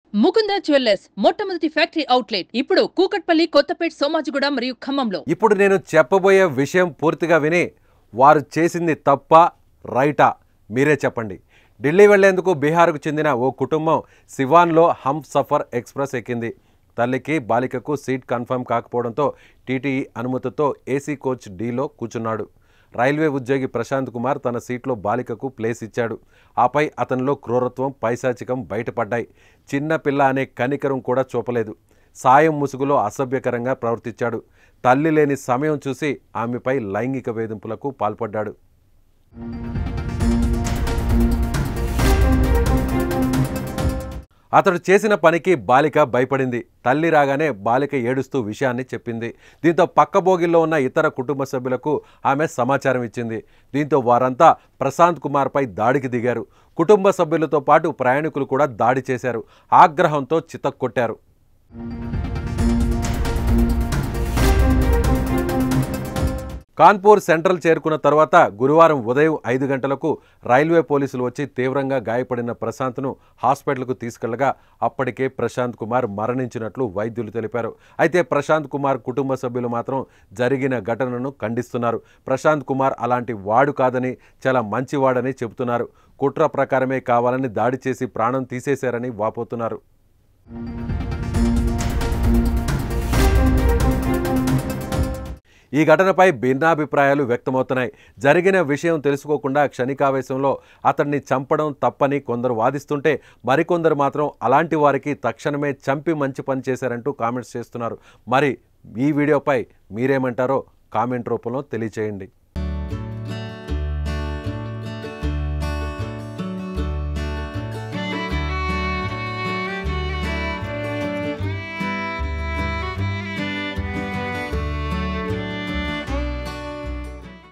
Mukunda jewellers మొట్టమొదటి factory outlet ఇప్పుడు కూకట్పల్లి కొత్తపేట్ సోమాజిగూడ మరియు ఖమ్మంలో ఇప్పుడు నేను చెప్పబోయే విషయం పూర్తిగా విని వారు చేసింది తప్ప రైటా మీరే చెప్పండి ఢిల్లీ వెళ్లేందుకు బీహార్కు చెందిన ఓ కుటుంబం సివాన్లో హమ్ సఫర్ ఎక్స్ప్రెస్ ఎక్కింది తల్లికి బాలికకు సీట్ కన్ఫర్మ్ కాకపోవడంతో టీటీఈ అనుమతితో ఏసీ కోచ్ డీలో కూర్చున్నాడు రైల్వే ఉద్యోగి ప్రశాంత్ కుమార్ తన సీట్లో బాలికకు ప్లేస్ ఇచ్చాడు ఆపై అతనిలో క్రూరత్వం పైశాచికం బయటపడ్డాయి చిన్న పిల్ల అనే కనికరం కూడా చూపలేదు సాయం ముసుగులో అసభ్యకరంగా ప్రవర్తించాడు తల్లి లేని సమయం చూసి ఆమెపై లైంగిక వేధింపులకు పాల్పడ్డాడు అతడు చేసిన పనికి బాలిక భయపడింది తల్లి రాగానే బాలిక ఏడుస్తూ విషయాన్ని చెప్పింది దీంతో పక్క బోగిల్లో ఉన్న ఇతర కుటుంబ సభ్యులకు ఆమె సమాచారం ఇచ్చింది దీంతో వారంతా ప్రశాంత్ కుమార్పై దాడికి దిగారు కుటుంబ సభ్యులతో పాటు ప్రయాణికులు కూడా దాడి చేశారు ఆగ్రహంతో చితక్కొట్టారు కాన్పూర్ సెంట్రల్ చేరుకున్న తర్వాత గురువారం ఉదయం ఐదు గంటలకు రైల్వే పోలీసులు వచ్చి తీవ్రంగా గాయపడిన ప్రశాంత్ను హాస్పిటల్కు తీసుకెళ్లగా అప్పటికే ప్రశాంత్ కుమార్ మరణించినట్లు వైద్యులు తెలిపారు అయితే ప్రశాంత్ కుమార్ కుటుంబ సభ్యులు మాత్రం జరిగిన ఘటనను ఖండిస్తున్నారు ప్రశాంత్ కుమార్ అలాంటి వాడు కాదని చాలా మంచివాడని చెబుతున్నారు కుట్ర ప్రకారమే కావాలని దాడి చేసి ప్రాణం తీసేశారని వాపోతున్నారు ఈ ఘటనపై భిన్నాభిప్రాయాలు వ్యక్తమవుతున్నాయి జరిగిన విషయం తెలుసుకోకుండా క్షణికావేశంలో అతన్ని చంపడం తప్పని కొందరు వాదిస్తుంటే మరికొందరు మాత్రం అలాంటి వారికి తక్షణమే చంపి మంచి పని చేశారంటూ కామెంట్స్ చేస్తున్నారు మరి ఈ వీడియోపై మీరేమంటారో కామెంట్ రూపంలో తెలియచేయండి